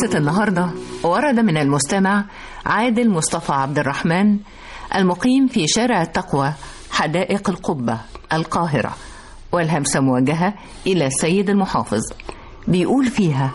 همسة النهاردة ورد من المستمع عادل مصطفى عبد الرحمن المقيم في شارع التقوى حدائق القبة القاهرة والهمسة موجهة إلى السيد المحافظ بيقول فيها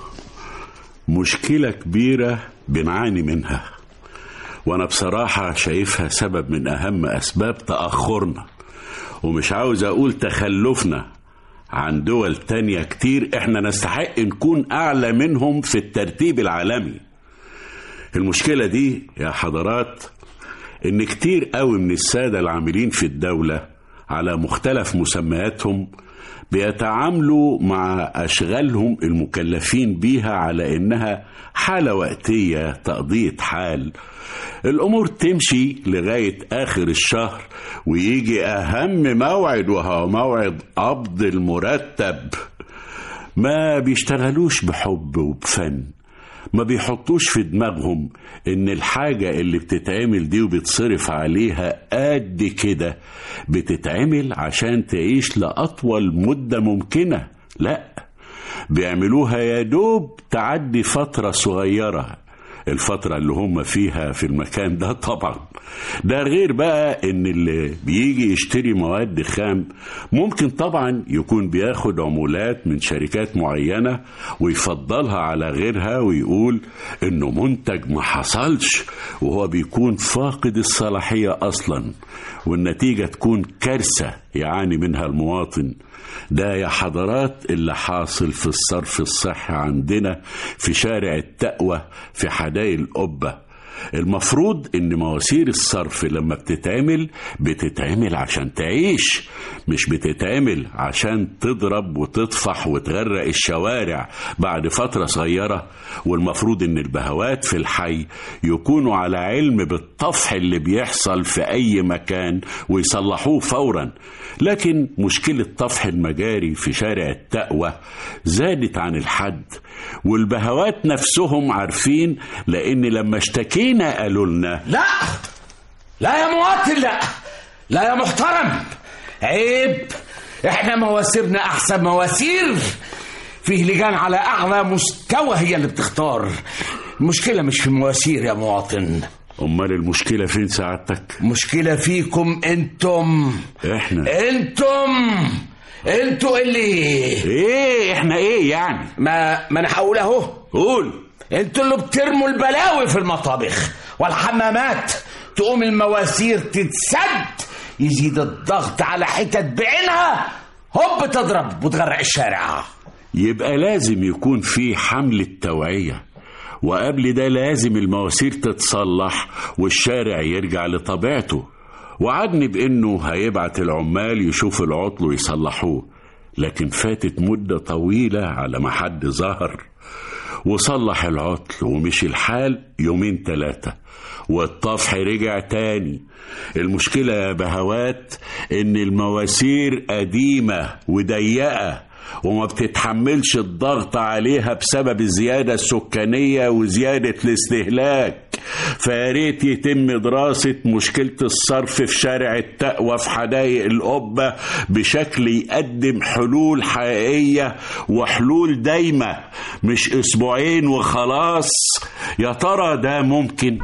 مشكلة كبيرة بنعاني منها وأنا بصراحة شايفها سبب من أهم أسباب تأخرنا ومش عاوز أقول تخلفنا عن دول تانية كتير إحنا نستحق نكون أعلى منهم في الترتيب العالمي المشكلة دي يا حضرات إن كتير قوي من السادة العاملين في الدولة على مختلف مسمياتهم بيتعاملوا مع أشغالهم المكلفين بيها على إنها حالة وقتية تقضية حال الأمور تمشي لغاية آخر الشهر ويجي أهم موعد وهو موعد قبض المرتب ما بيشتغلوش بحب وبفن ما بيحطوش في دماغهم ان الحاجة اللي بتتعمل دي وبتصرف عليها قد كده بتتعمل عشان تعيش لأطول مدة ممكنة لا بيعملوها يا دوب تعدي فترة صغيرة الفترة اللي هم فيها في المكان ده طبعا ده غير بقى ان اللي بيجي يشتري مواد خام ممكن طبعا يكون بياخد عمولات من شركات معينة ويفضلها على غيرها ويقول انه منتج ما حصلش وهو بيكون فاقد الصلاحية اصلا والنتيجة تكون كارثة يعاني منها المواطن ده يا حضرات اللي حاصل في الصرف الصحي عندنا في شارع التقوى في حدائق القبة المفروض ان مواسير الصرف لما بتتعمل بتتعمل عشان تعيش مش بتتعمل عشان تضرب وتطفح وتغرق الشوارع بعد فترة صغيرة والمفروض ان البهوات في الحي يكونوا على علم بالطفح اللي بيحصل في اي مكان ويصلحوه فورا لكن مشكلة طفح المجاري في شارع التقوى زادت عن الحد والبهوات نفسهم عارفين لان لما اشتكينا قالوا لنا لا لا يا مواطن لا لا يا محترم عيب احنا مواسيرنا احسن مواسير فيه لجان على اعلى مستوى هي اللي بتختار المشكله مش في المواسير يا مواطن امال المشكلة فين سعادتك مشكله فيكم انتم احنا انتم انتوا اللي ايه احنا ايه يعني ما ما انا هقول اهو قول انتوا اللي بترموا البلاوي في المطابخ والحمامات تقوم المواسير تتسد يزيد الضغط على حتت بعينها هوب تضرب وتغرق الشارع يبقى لازم يكون في حملة توعية وقبل ده لازم المواسير تتصلح والشارع يرجع لطبيعته وعدني بانه هيبعت العمال يشوفوا العطل ويصلحوه لكن فاتت مدة طويلة على ما حد ظهر وصلح العطل ومشي الحال يومين ثلاثة والطفح رجع تاني المشكلة يا بهوات ان المواسير قديمة وضيقة وما بتتحملش الضغط عليها بسبب الزيادة السكانية وزيادة الاستهلاك فياريت يتم دراسة مشكلة الصرف في شارع التقوى في حدائق القبة بشكل يقدم حلول حقيقية وحلول دايمة مش أسبوعين وخلاص يا ترى ده ممكن؟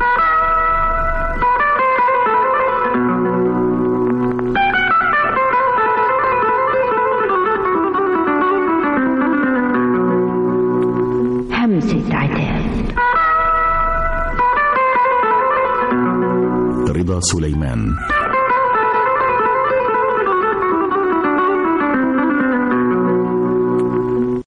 همسة عتاب رضا سليمان